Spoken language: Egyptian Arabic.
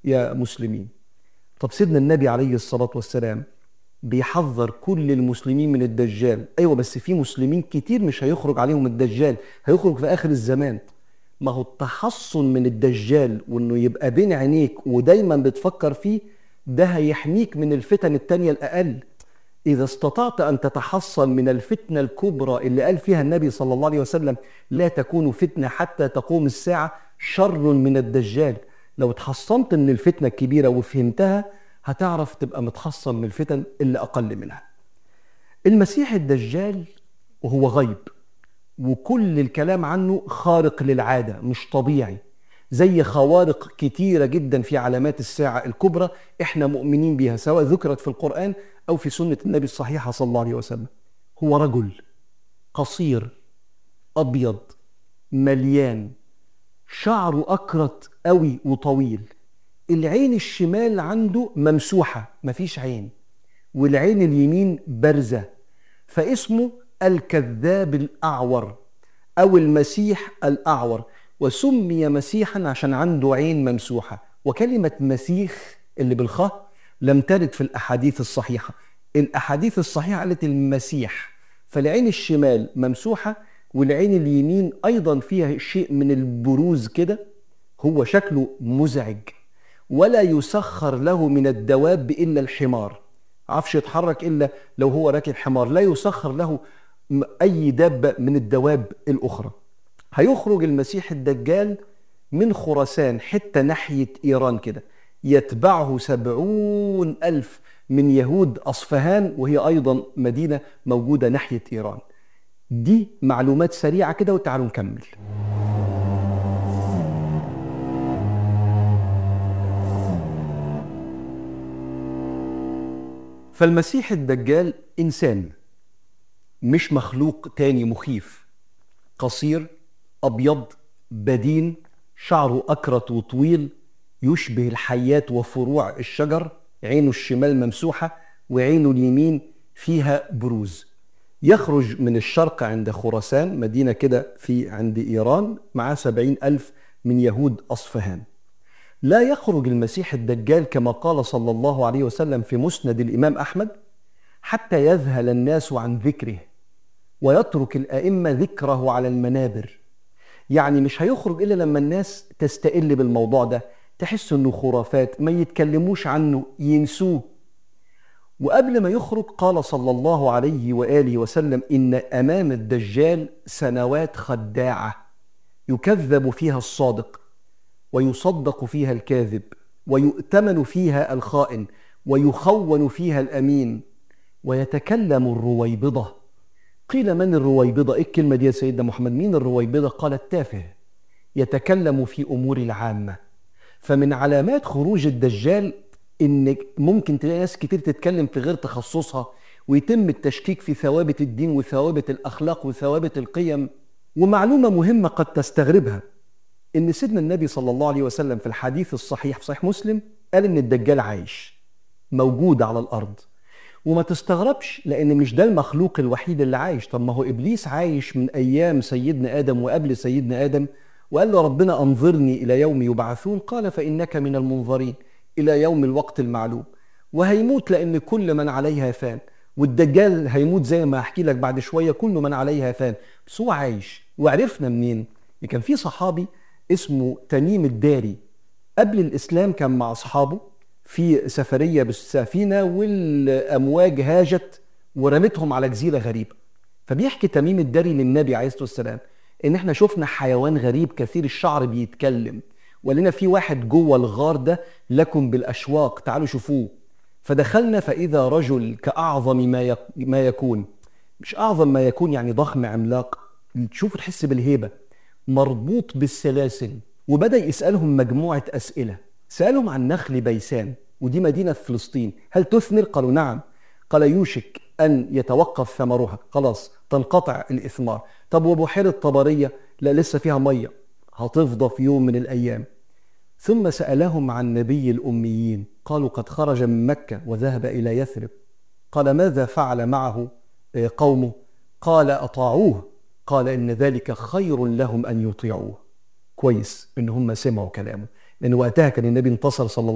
يا مسلمين طب سيدنا النبي عليه الصلاة والسلام بيحذر كل المسلمين من الدجال أيوة بس في مسلمين كتير مش هيخرج عليهم الدجال هيخرج في آخر الزمان ما هو التحصن من الدجال وانه يبقى بين عينيك ودايما بتفكر فيه ده هيحميك من الفتن التانية الأقل إذا استطعت أن تتحصن من الفتنة الكبرى اللي قال فيها النبي صلى الله عليه وسلم لا تكون فتنة حتى تقوم الساعة شر من الدجال لو تحصنت من الفتنة الكبيرة وفهمتها هتعرف تبقى متحصن من الفتن اللي أقل منها المسيح الدجال وهو غيب وكل الكلام عنه خارق للعادة مش طبيعي زي خوارق كتيرة جدا في علامات الساعة الكبرى احنا مؤمنين بها سواء ذكرت في القرآن أو في سنة النبي الصحيحة صلى الله عليه وسلم هو رجل قصير أبيض مليان شعره أكرت قوي وطويل العين الشمال عنده ممسوحة مفيش عين والعين اليمين بارزة فاسمه الكذاب الأعور أو المسيح الأعور وسمي مسيحا عشان عنده عين ممسوحة وكلمة مسيخ اللي بالخاء لم ترد في الأحاديث الصحيحة الأحاديث الصحيحة قالت المسيح فالعين الشمال ممسوحة والعين اليمين أيضا فيها شيء من البروز كده هو شكله مزعج ولا يسخر له من الدواب إلا الحمار عفش يتحرك إلا لو هو راكب حمار لا يسخر له أي دابة من الدواب الأخرى هيخرج المسيح الدجال من خراسان حتة ناحية إيران كده يتبعه سبعون ألف من يهود أصفهان وهي أيضا مدينة موجودة ناحية إيران دي معلومات سريعة كده وتعالوا نكمل فالمسيح الدجال إنسان مش مخلوق تاني مخيف قصير أبيض بدين شعره أكرت وطويل يشبه الحيات وفروع الشجر عينه الشمال ممسوحة وعينه اليمين فيها بروز يخرج من الشرق عند خراسان مدينة كده في عند إيران مع سبعين ألف من يهود أصفهان لا يخرج المسيح الدجال كما قال صلى الله عليه وسلم في مسند الإمام أحمد حتى يذهل الناس عن ذكره ويترك الأئمة ذكره على المنابر يعني مش هيخرج إلا لما الناس تستقل بالموضوع ده تحس انه خرافات ما يتكلموش عنه ينسوه وقبل ما يخرج قال صلى الله عليه واله وسلم ان امام الدجال سنوات خداعه يكذب فيها الصادق ويصدق فيها الكاذب ويؤتمن فيها الخائن ويخون فيها الامين ويتكلم الرويبضه قيل من الرويبضه ايه الكلمه دي يا سيدنا محمد مين الرويبضه قال التافه يتكلم في امور العامه فمن علامات خروج الدجال ان ممكن تلاقي ناس كتير تتكلم في غير تخصصها ويتم التشكيك في ثوابت الدين وثوابت الاخلاق وثوابت القيم ومعلومه مهمه قد تستغربها ان سيدنا النبي صلى الله عليه وسلم في الحديث الصحيح في صحيح مسلم قال ان الدجال عايش موجود على الارض وما تستغربش لان مش ده المخلوق الوحيد اللي عايش طب ما هو ابليس عايش من ايام سيدنا ادم وقبل سيدنا ادم وقال له ربنا انظرني الى يوم يبعثون قال فانك من المنظرين الى يوم الوقت المعلوم وهيموت لان كل من عليها فان والدجال هيموت زي ما احكي لك بعد شويه كل من عليها فان بس هو عايش وعرفنا منين كان في صحابي اسمه تميم الداري قبل الاسلام كان مع اصحابه في سفريه بالسفينه والامواج هاجت ورمتهم على جزيره غريبه فبيحكي تميم الداري للنبي عليه الصلاه والسلام ان احنا شفنا حيوان غريب كثير الشعر بيتكلم ولنا في واحد جوه الغار ده لكم بالاشواق تعالوا شوفوه فدخلنا فاذا رجل كاعظم ما ما يكون مش اعظم ما يكون يعني ضخم عملاق تشوفه تحس بالهيبه مربوط بالسلاسل وبدا يسالهم مجموعه اسئله سالهم عن نخل بيسان ودي مدينه في فلسطين هل تثمر قالوا نعم قال يوشك ان يتوقف ثمرها خلاص تنقطع الاثمار طب وبحيره طبريه لا لسه فيها ميه هتفضى في يوم من الايام ثم سالهم عن نبي الاميين قالوا قد خرج من مكه وذهب الى يثرب قال ماذا فعل معه قومه قال اطاعوه قال ان ذلك خير لهم ان يطيعوه كويس ان هم سمعوا كلامه لان وقتها كان النبي انتصر صلى الله